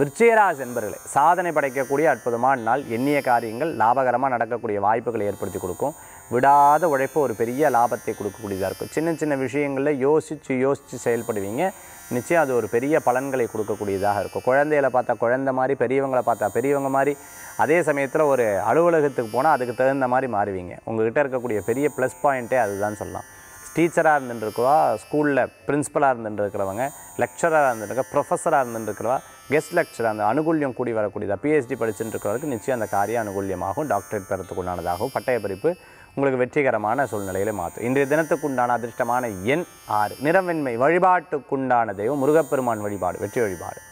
விருச்சிகராசி என்பர்களே சாதனை படைக்கக்கூடிய அற்புதமான நாள் எண்ணிய காரியங்கள் லாபகரமாக நடக்கக்கூடிய வாய்ப்புகளை ஏற்படுத்தி கொடுக்கும் விடாத உழைப்பு ஒரு பெரிய லாபத்தை கொடுக்கக்கூடியதாக இருக்கும் சின்ன சின்ன விஷயங்களில் யோசித்து யோசித்து செயல்படுவீங்க நிச்சயம் அது ஒரு பெரிய பலன்களை கொடுக்கக்கூடியதாக இருக்கும் குழந்தைகளை பார்த்தா குழந்தை மாதிரி பெரியவங்களை பார்த்தா பெரியவங்க மாதிரி அதே சமயத்தில் ஒரு அலுவலகத்துக்கு போனால் அதுக்கு தகுந்த மாதிரி மாறுவீங்க உங்ககிட்ட இருக்கக்கூடிய பெரிய ப்ளஸ் பாயிண்ட்டே அதுதான் சொல்லலாம் டீச்சராக இருந்துருக்குவா ஸ்கூலில் பிரின்ஸிபலாக இருந்துருக்கிறவங்க லெக்சராக இருந்துருக்க ப்ரொஃபஸராக இருந்துருக்கிறவா கெஸ்ட் லெக்சர் அந்த அனுகூல்யம் கூடி வரக்கூடியதா பிஹெச்டி படிச்சுட்டு இருக்கிறவருக்கு நிச்சயம் அந்த காரியம் அனுகூல்யமாகும் டாக்டரேட் பெறத்துக்கு உண்டானதாகவும் பட்டய படிப்பு உங்களுக்கு வெற்றிகரமான சூழ்நிலையில மாற்றும் இன்றைய தினத்துக்குண்டான அதிர்ஷ்டமான எண் ஆறு நிறவெண்மை வழிபாட்டுக்குண்டான தெய்வம் முருகப்பெருமான் வழிபாடு வெற்றி வழிபாடு